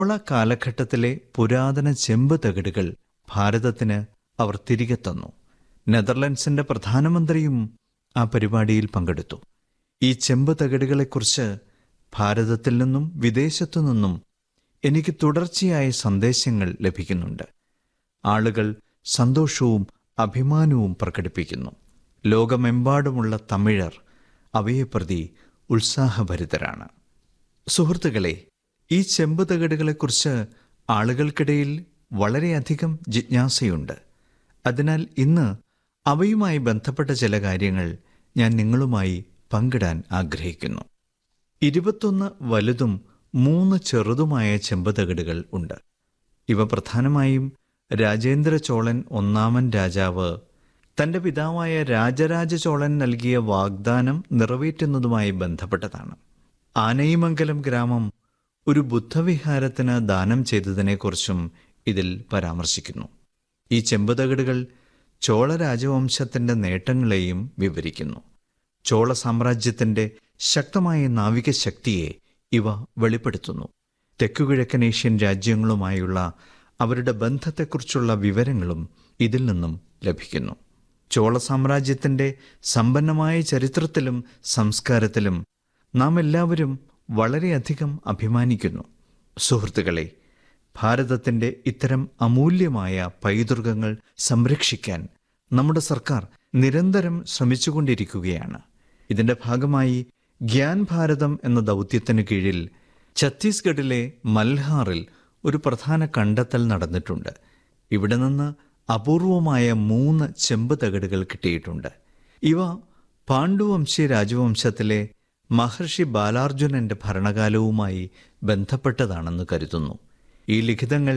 ചോള കാലഘട്ടത്തിലെ പുരാതന ചെമ്പ് തകിടുകൾ ഭാരതത്തിന് അവർ തിരികെ തന്നു നെതർലൻഡ്സിന്റെ പ്രധാനമന്ത്രിയും ആ പരിപാടിയിൽ പങ്കെടുത്തു ഈ ചെമ്പ് തകിടുകളെക്കുറിച്ച് ഭാരതത്തിൽ നിന്നും വിദേശത്തു നിന്നും എനിക്ക് തുടർച്ചയായ സന്ദേശങ്ങൾ ലഭിക്കുന്നുണ്ട് ആളുകൾ സന്തോഷവും അഭിമാനവും പ്രകടിപ്പിക്കുന്നു ലോകമെമ്പാടുമുള്ള തമിഴർ അവയെ പ്രതി ഉത്സാഹഭരിതരാണ് സുഹൃത്തുക്കളെ ഈ ചെമ്പ് തകിടുകളെക്കുറിച്ച് ആളുകൾക്കിടയിൽ വളരെയധികം ജിജ്ഞാസയുണ്ട് അതിനാൽ ഇന്ന് അവയുമായി ബന്ധപ്പെട്ട ചില കാര്യങ്ങൾ ഞാൻ നിങ്ങളുമായി പങ്കിടാൻ ആഗ്രഹിക്കുന്നു ഇരുപത്തൊന്ന് വലുതും മൂന്ന് ചെറുതുമായ ചെമ്പ് തകിടുകൾ ഉണ്ട് ഇവ പ്രധാനമായും രാജേന്ദ്ര ചോളൻ ഒന്നാമൻ രാജാവ് തന്റെ പിതാവായ രാജരാജ ചോളൻ നൽകിയ വാഗ്ദാനം നിറവേറ്റുന്നതുമായി ബന്ധപ്പെട്ടതാണ് ആനയിമംഗലം ഗ്രാമം ഒരു ബുദ്ധവിഹാരത്തിന് ദാനം ചെയ്തതിനെക്കുറിച്ചും ഇതിൽ പരാമർശിക്കുന്നു ഈ ചെമ്പുതകിടുകൾ ചോള രാജവംശത്തിന്റെ നേട്ടങ്ങളെയും വിവരിക്കുന്നു ചോള സാമ്രാജ്യത്തിന്റെ ശക്തമായ നാവിക ശക്തിയെ ഇവ വെളിപ്പെടുത്തുന്നു തെക്കുകിഴക്കൻ ഏഷ്യൻ രാജ്യങ്ങളുമായുള്ള അവരുടെ ബന്ധത്തെക്കുറിച്ചുള്ള വിവരങ്ങളും ഇതിൽ നിന്നും ലഭിക്കുന്നു ചോള സാമ്രാജ്യത്തിന്റെ സമ്പന്നമായ ചരിത്രത്തിലും സംസ്കാരത്തിലും നാം എല്ലാവരും വളരെയധികം അഭിമാനിക്കുന്നു സുഹൃത്തുക്കളെ ഭാരതത്തിന്റെ ഇത്തരം അമൂല്യമായ പൈതൃകങ്ങൾ സംരക്ഷിക്കാൻ നമ്മുടെ സർക്കാർ നിരന്തരം ശ്രമിച്ചുകൊണ്ടിരിക്കുകയാണ് ഇതിന്റെ ഭാഗമായി ഗ്യാൻ ഭാരതം എന്ന ദൗത്യത്തിന് കീഴിൽ ഛത്തീസ്ഗഡിലെ മൽഹാറിൽ ഒരു പ്രധാന കണ്ടെത്തൽ നടന്നിട്ടുണ്ട് ഇവിടെ നിന്ന് അപൂർവമായ മൂന്ന് ചെമ്പ് തകിടുകൾ കിട്ടിയിട്ടുണ്ട് ഇവ പാണ്ഡുവംശി രാജവംശത്തിലെ മഹർഷി ബാലാർജുനന്റെ ഭരണകാലവുമായി ബന്ധപ്പെട്ടതാണെന്ന് കരുതുന്നു ഈ ലിഖിതങ്ങൾ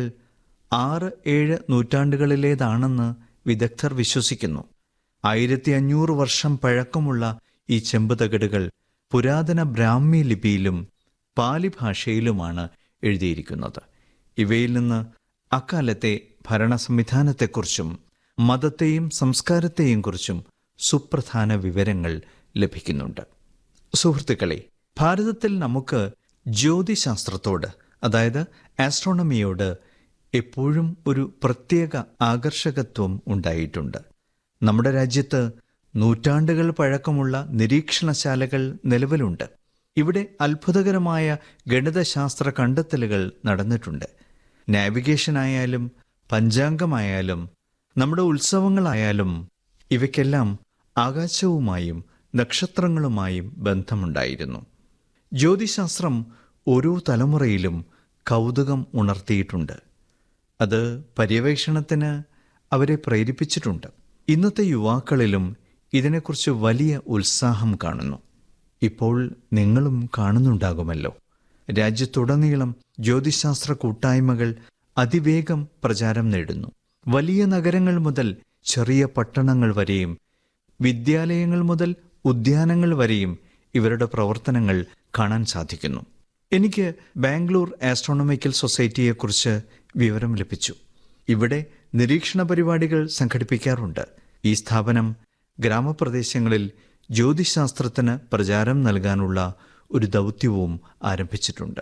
ആറ് ഏഴ് നൂറ്റാണ്ടുകളിലേതാണെന്ന് വിദഗ്ധർ വിശ്വസിക്കുന്നു ആയിരത്തി അഞ്ഞൂറ് വർഷം പഴക്കമുള്ള ഈ ചെമ്പ് തകിടുകൾ പുരാതന ബ്രാഹ്മി ലിപിയിലും പാലി ഭാഷയിലുമാണ് എഴുതിയിരിക്കുന്നത് ഇവയിൽ നിന്ന് അക്കാലത്തെ ഭരണ സംവിധാനത്തെക്കുറിച്ചും മതത്തെയും സംസ്കാരത്തെയും കുറിച്ചും സുപ്രധാന വിവരങ്ങൾ ലഭിക്കുന്നുണ്ട് സുഹൃത്തുക്കളെ ഭാരതത്തിൽ നമുക്ക് ജ്യോതിശാസ്ത്രത്തോട് അതായത് ആസ്ട്രോണമിയോട് എപ്പോഴും ഒരു പ്രത്യേക ആകർഷകത്വം ഉണ്ടായിട്ടുണ്ട് നമ്മുടെ രാജ്യത്ത് നൂറ്റാണ്ടുകൾ പഴക്കമുള്ള നിരീക്ഷണശാലകൾ നിലവിലുണ്ട് ഇവിടെ അത്ഭുതകരമായ ഗണിതശാസ്ത്ര കണ്ടെത്തലുകൾ നടന്നിട്ടുണ്ട് നാവിഗേഷൻ ആയാലും പഞ്ചാംഗമായാലും നമ്മുടെ ഉത്സവങ്ങളായാലും ഇവയ്ക്കെല്ലാം ആകാശവുമായും നക്ഷത്രങ്ങളുമായും ബന്ധമുണ്ടായിരുന്നു ജ്യോതിശാസ്ത്രം ഓരോ തലമുറയിലും കൗതുകം ഉണർത്തിയിട്ടുണ്ട് അത് പര്യവേക്ഷണത്തിന് അവരെ പ്രേരിപ്പിച്ചിട്ടുണ്ട് ഇന്നത്തെ യുവാക്കളിലും ഇതിനെക്കുറിച്ച് വലിയ ഉത്സാഹം കാണുന്നു ഇപ്പോൾ നിങ്ങളും കാണുന്നുണ്ടാകുമല്ലോ രാജ്യത്തുടനീളം ജ്യോതിശാസ്ത്ര കൂട്ടായ്മകൾ അതിവേഗം പ്രചാരം നേടുന്നു വലിയ നഗരങ്ങൾ മുതൽ ചെറിയ പട്ടണങ്ങൾ വരെയും വിദ്യാലയങ്ങൾ മുതൽ ഉദ്യാനങ്ങൾ വരെയും ഇവരുടെ പ്രവർത്തനങ്ങൾ കാണാൻ സാധിക്കുന്നു എനിക്ക് ബാംഗ്ലൂർ ആസ്ട്രോണമിക്കൽ സൊസൈറ്റിയെക്കുറിച്ച് വിവരം ലഭിച്ചു ഇവിടെ നിരീക്ഷണ പരിപാടികൾ സംഘടിപ്പിക്കാറുണ്ട് ഈ സ്ഥാപനം ഗ്രാമപ്രദേശങ്ങളിൽ ജ്യോതിശാസ്ത്രത്തിന് പ്രചാരം നൽകാനുള്ള ഒരു ദൗത്യവും ആരംഭിച്ചിട്ടുണ്ട്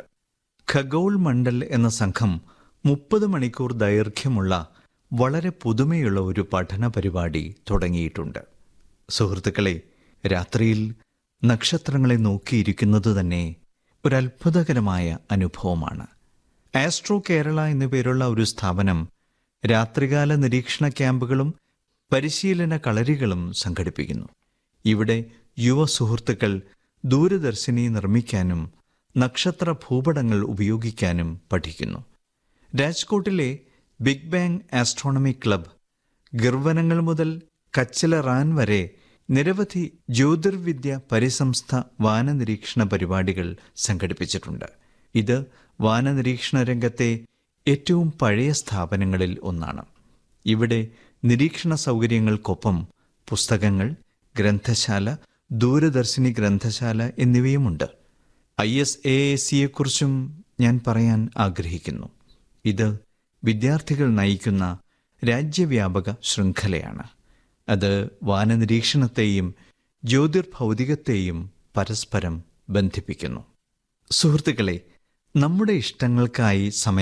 ഖഗോൾ മണ്ഡൽ എന്ന സംഘം മുപ്പത് മണിക്കൂർ ദൈർഘ്യമുള്ള വളരെ പുതുമയുള്ള ഒരു പഠന പരിപാടി തുടങ്ങിയിട്ടുണ്ട് സുഹൃത്തുക്കളെ രാത്രിയിൽ നക്ഷത്രങ്ങളെ നോക്കിയിരിക്കുന്നത് തന്നെ ഒരു അത്ഭുതകരമായ അനുഭവമാണ് ആസ്ട്രോ കേരള എന്നു പേരുള്ള ഒരു സ്ഥാപനം രാത്രികാല നിരീക്ഷണ ക്യാമ്പുകളും പരിശീലന കളരികളും സംഘടിപ്പിക്കുന്നു ഇവിടെ യുവ സുഹൃത്തുക്കൾ ദൂരദർശിനി നിർമ്മിക്കാനും നക്ഷത്ര ഭൂപടങ്ങൾ ഉപയോഗിക്കാനും പഠിക്കുന്നു രാജ്കോട്ടിലെ ബിഗ് ബാങ് ആസ്ട്രോണമി ക്ലബ് ഗർവനങ്ങൾ മുതൽ കച്ചില റാൻ വരെ നിരവധി ജ്യോതിർവിദ്യ പരിസംസ്ഥ വാനനിരീക്ഷണ പരിപാടികൾ സംഘടിപ്പിച്ചിട്ടുണ്ട് ഇത് വാനനിരീക്ഷണ രംഗത്തെ ഏറ്റവും പഴയ സ്ഥാപനങ്ങളിൽ ഒന്നാണ് ഇവിടെ നിരീക്ഷണ സൗകര്യങ്ങൾക്കൊപ്പം പുസ്തകങ്ങൾ ഗ്രന്ഥശാല ദൂരദർശിനി ഗ്രന്ഥശാല എന്നിവയുമുണ്ട് ഐ എസ് എ സിയെക്കുറിച്ചും ഞാൻ പറയാൻ ആഗ്രഹിക്കുന്നു ഇത് വിദ്യാർത്ഥികൾ നയിക്കുന്ന രാജ്യവ്യാപക ശൃംഖലയാണ് അത് വാനനിരീക്ഷണത്തെയും ജ്യോതിർഭൗതികത്തെയും പരസ്പരം ബന്ധിപ്പിക്കുന്നു സുഹൃത്തുക്കളെ നമ്മുടെ ഇഷ്ടങ്ങൾക്കായി സമയം